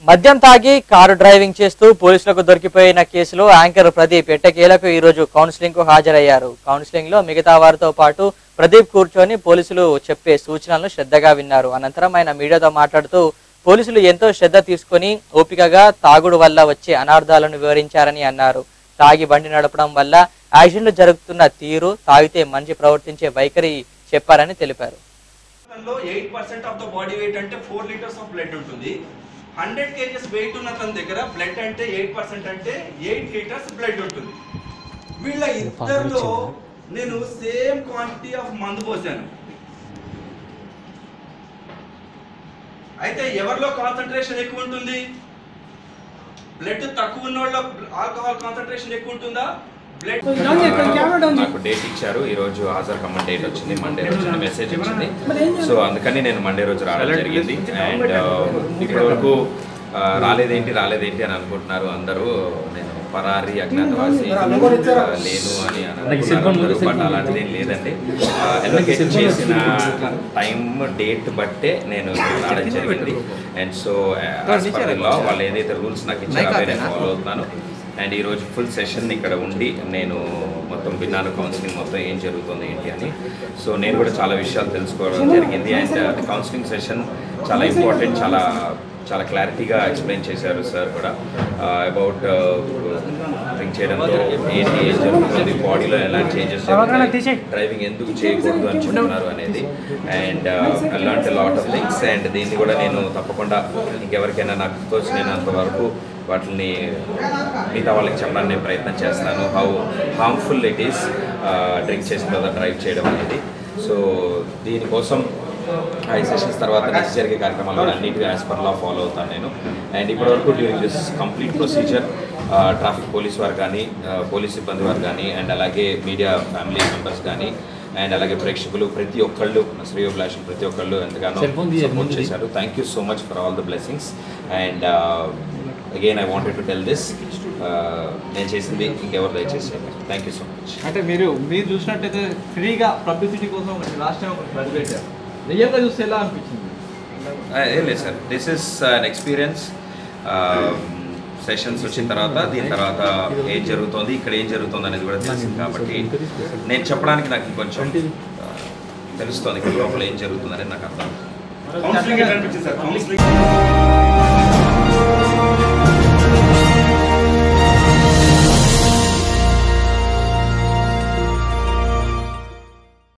మద్యం తాగి car driving చేస్తూ పోలీసులకు దొరికిపోయిన కేసులో యాంకర్ ప్రదీప్ ఎట్టకేలకు ఈ రోజు కౌన్సిలింగ్ కు హాజరయ్యారు కౌన్సిలింగ్ లో మిగతా వారితో పాటు ప్రదీప్ కూర్చొని పోలీసులు చెప్పే సూచనలను శ్రద్ధగా విన్నారు అనంతరం ఆయన మీడియాతో మాట్లాడుతూ పోలీసులు ఎంతో శ్రద్ధ తీసుకొని ఓపికగా తాగుడు వల్ల వచ్చే అనార్థాలను వివరించారని అన్నారు తాగి బండి నడపడం వల్ల యాక్సిడెంట్లు జరుగుతున్న తీరు తాగితే మనిషి ప్రవర్తించే వైఖరి చెప్పారని తెలిపారు లో eight percent of the body weight అంటే ఫోర్ లీటర్స్ ఆఫ్ బ్లడ్ ఉంటుంది హండ్రెడ్ కేజెస్ వెయిట్ ఉన్న తన దగ్గర బ్లడ్ అంటే ఎయిట్ పర్సెంట్ అంటే ఎయిట్ లీటర్స్ బ్లడ్ ఉంటుంది వీళ్ళ ఇద్దరిలో నేను సేమ్ క్వాంటిటీ ఆఫ్ మందు పోసాను అయితే ఎవరిలో కాన్సన్ట్రేషన్ ఎక్కువ ఉంటుంది బ్లడ్ తక్కువ ఉన్న వాళ్ళలో ఆల్కహాల్ కాన్సన్ట్రేషన్ ఎక్కువ ఉంటుందా బ్లడ్ నాకు డేట్ ఇచ్చారు ఈ రోజు హాజరు కమ్మని డేట్ వచ్చింది మండే రోజు మెసేజ్ వచ్చింది సో అందుకని నేను మండే రోజు రావడం జరిగింది అండ్ ఇప్పటి వరకు ఆ, రాలేదేంటి రాలేదేంటి అని అనుకుంటున్నారు అందరూ నేను పరారి అజ్ఞాతవాసి ఆ, లేను అని అనుకుంటున్నారు బట్ అలాంటిది ఏం లేదండి ఎలొకేట్ చేసిన టైం డేట్ బట్టే నేను రావడం జరిగింది and so as per law వాళ్ళు ఏదైతే రూల్స్ నాకు ఇచ్చారో అవే నేను ఫాలో అవుతున్నాను అండ్ ఈరోజు ఫుల్ సెషన్ ఇక్కడ ఉండి నేను మొత్తం విన్నాను కౌన్సిలింగ్ మొత్తం ఏం జరుగుతుంది ఏంటి అని సో నేను కూడా చాలా విషయాలు తెలుసుకోవడం జరిగింది అండ్ కౌన్సిలింగ్ సెషన్ చాలా ఇంపార్టెంట్ చాలా చాలా క్లారిటీగా ఎక్స్ప్లెయిన్ చేశారు సార్ కూడా అబౌట్ డ్రింక్ చేయడంతో ఏంటి ఏం జరుగుతుంది బాడీలో ఎలాంటి చేంజెస్ డ్రైవింగ్ ఎందుకు చేయకూడదు అని చెప్తున్నారు అనేది అండ్ అలాంటి లాట్ ఆఫ్ థింగ్స్ అండ్ దీన్ని కూడా నేను తప్పకుండా ఇంకెవరికైనా నాకు తోచినంత వరకు వాటిని మిగతా వాళ్ళకి చెప్పడానికి నేను ప్రయత్నం చేస్తాను how harmful it is drink చేసిన తర్వాత డ్రైవ్ చేయడం అనేది సో దీనికోసం ఐదు సెషన్స్ తర్వాత నెక్స్ట్ జరిగే కార్యక్రమాలు అన్నిటిగా యాజ్ పర్ లా ఫాలో అవుతాను నేను అండ్ ఇప్పటివరకు during this complete procedure traffic police వారు కానీ పోలీస్ సిబ్బంది వారు కానీ అండ్ అలాగే మీడియా ఫ్యామిలీ మెంబర్స్ కానీ అండ్ అలాగే ప్రేక్షకులు ప్రతి ఒక్కళ్ళు శ్రేయోభిలాషులు ప్రతి ఒక్కళ్ళు ఎంతగానో సపోర్ట్ చేశారు thank you so much for all the blessings and again I wanted to tell this నేను చేసింది ఇంకెవరు దయచేసి థ్యాంక్ యూ సో మచ్ అంటే మీరు మీరు చూసినట్టయితే ఫ్రీగా పబ్లిసిటీ కోసం ఒకటి లాస్ట్ టైం ఒకటి బది పెట్టారు నిజంగా చూస్తే ఎలా అనిపించింది ఏం లేదు sir this is an experience sessions వచ్చిన తర్వాత దీని తర్వాత ఏం జరుగుతుంది ఇక్కడ ఏం జరుగుతుంది అనేది కూడా తెలిసింది కాబట్టి నేను చెప్పడానికి నాకు ఇంకొంచెం ఆ, తెలుస్తుంది ఇక్కడ లోపల ఏం జరుగుతుంది అనేది నాకు అర్థం కౌన్సిలింగ్ ఎట్లా అనిపించింది సార్ కౌన్సిలింగ్